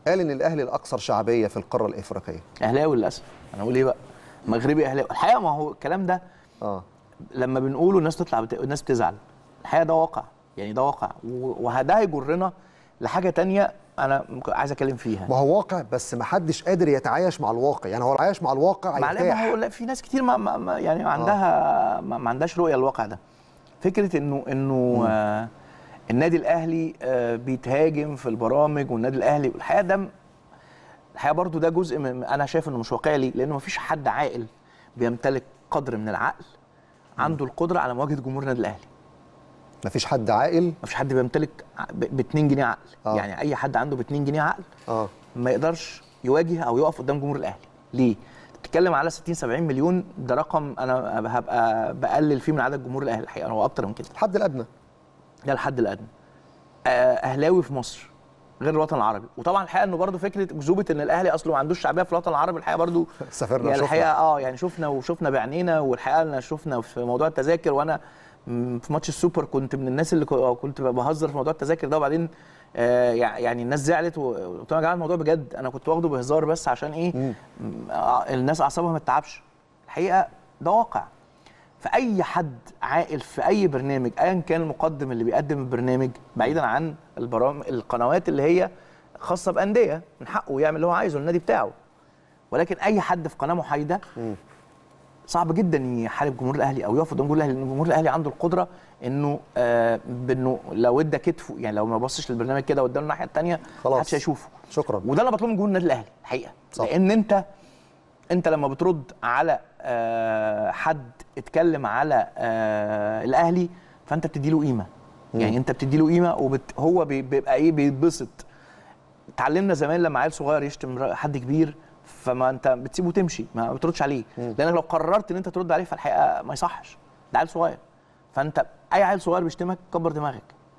قال ان الاهلي الاكثر شعبيه في القاره الافريقيه اهلاوي للاسف انا اقول ايه بقى مغربي اهلاوي الحقيقه ما هو الكلام ده اه لما بنقوله الناس تطلع بت... الناس بتزعل الحقيقه ده واقع يعني ده واقع و- وده هيجرنا لحاجه تانية انا ممكن عايز اتكلم فيها ما هو واقع بس ما حدش قادر يتعايش مع الواقع يعني هو لو عايش مع الواقع مع هيرتاح ما هو لا في ناس كتير ما, ما ما- يعني عندها ما, ما عندهاش رؤيه للواقع ده فكره انه انه آه النادي الاهلي آه بيتهاجم في البرامج والنادي الاهلي الحقيقه ده م- الحقيقه برضو ده جزء من انا شايف انه مش واقعي ليه؟ لانه ما فيش حد عاقل بيمتلك قدر من العقل عنده القدره على مواجهه جمهور النادي الاهلي ما فيش حد عاقل ما فيش حد بيمتلك ب 2 جنيه عقل آه. يعني اي حد عنده ب 2 جنيه عقل اه ما يقدرش يواجه او يقف قدام جمهور الاهلي ليه بتتكلم على 60 70 مليون ده رقم انا هبقى بقلل فيه من عدد جمهور الاهلي الحقيقه هو اكتر من كده الحد الادنى ده الحد الادنى آه، اهلاوي في مصر غير الوطن العربي وطبعا الحقيقه انه برضه فكره اكذوبه ان الاهلي اصله ما عندوش شعبيه في الوطن العربي الحقيقه برضه سافرنا يعني شفنا. الحقيقه اه يعني شفنا وشفنا بعينينا والحقيقه انا شفنا في موضوع التذاكر وانا م- في ماتش السوبر كنت من الناس اللي كو- كنت بهزر في موضوع التذاكر ده وبعدين آه يع- يعني الناس زعلت وقلت لهم يا جماعه الموضوع بجد انا كنت واخده بهزار بس عشان ايه م- آه، الناس اعصابها ما تتعبش الحقيقه ده واقع فاي حد عاقل في اي برنامج ايا كان المقدم اللي بيقدم البرنامج بعيدا عن البرامج القنوات اللي هي خاصه بانديه من حقه يعمل اللي هو عايزه النادي بتاعه ولكن اي حد في قناه محايده صعب جدا يحارب جمهور الاهلي او يقف قدام جمهور الاهلي لان جمهور الاهلي عنده القدره انه آه بانه لو ادى كتفه يعني لو ما بصش للبرنامج كده واداله الناحيه الثانيه خلاص. محدش هيشوفه شكرا وده اللي بطلبه من جمهور النادي الاهلي الحقيقه صح. لان انت انت لما بترد على آه، حد اتكلم على آه، الاهلي فانت بتدي له قيمه يعني انت بتدي له قيمه وهو بيبقى ايه بيتبسط اتعلمنا زمان لما عيل صغير يشتم ر- حد كبير فما انت بتسيبه تمشي ما بتردش عليه لانك لو قررت ان انت ترد عليه فالحقيقه ما يصحش ده عيل صغير فانت اي عيل صغير بيشتمك كبر دماغك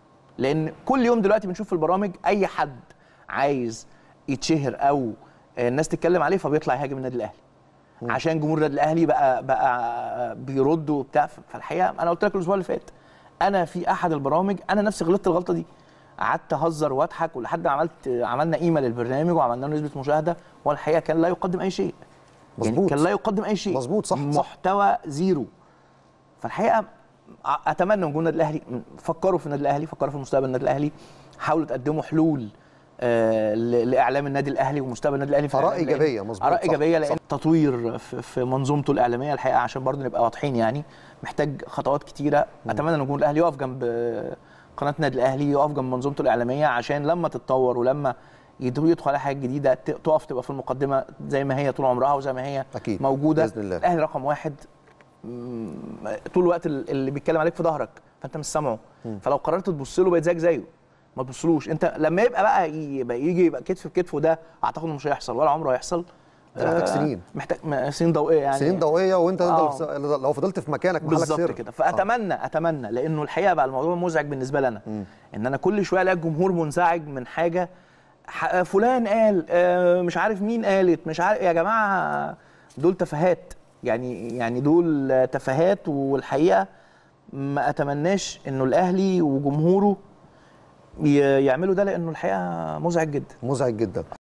لان كل يوم دلوقتي بنشوف في البرامج اي حد عايز يتشهر او الناس تتكلم عليه فبيطلع يهاجم النادي الاهلي عشان جمهور النادي الاهلي بقى بقى بيرد وبتاع فالحقيقه انا قلت لك الاسبوع اللي فات انا في احد البرامج انا نفسي غلطت الغلطه دي قعدت اهزر واضحك ولحد ما عملت عملنا قيمه للبرنامج وعملنا له نسبه مشاهده والحقيقه كان لا يقدم اي شيء يعني مظبوط. كان لا يقدم اي شيء مظبوط، صح، صح. محتوى زيرو فالحقيقه اتمنى من جمهور النادي الاهلي فكروا في النادي الاهلي فكروا في مستقبل النادي الاهلي حاولوا تقدموا حلول آه، ل- لاعلام النادي الاهلي ومستقبل النادي الاهلي في آراء الإعلام، لأن- إيجابية، مظبوط، اراء صح، ايجابيه لان صح. تطوير في, في منظومته الاعلاميه الحقيقه عشان برضه نبقى واضحين يعني محتاج خطوات كتيره اتمنى ان جمهور الاهلي يقف جنب قناه النادي الاهلي يقف جنب منظومته الاعلاميه عشان لما تتطور ولما يدخل يدخل على حاجه جديده ت- تقف تبقى في المقدمه زي ما هي طول عمرها وزي ما هي أكيد، موجوده بإذن الله. الاهلي رقم واحد مم، طول الوقت ال- اللي بيتكلم عليك في ظهرك فانت مش سامعه فلو قررت تبص له بقيت زيك زيه ما تبصلوش انت لما يبقى بقى يبقى يجي يبقى كتف في كتف وده اعتقد انه مش هيحصل ولا عمره هيحصل ده محتاج آه، سنين. محتاج م- سنين ضوئيه يعني سنين ضوئيه وانت آه. تفضل لو فضلت في مكانك محلك بالظبط سر كده فاتمنى اتمنى لانه الحقيقه بقى الموضوع مزعج بالنسبه لنا ان انا كل شويه الاقي الجمهور منزعج من حاجه ح- فلان قال آه، مش عارف مين قالت مش عارف يا جماعه دول تفاهات يعني يعني دول آه، تفاهات والحقيقه ما اتمناش انه الاهلي وجمهوره ي- يعملوا ده لانه الحقيقه مزعج جدا مزعج جدا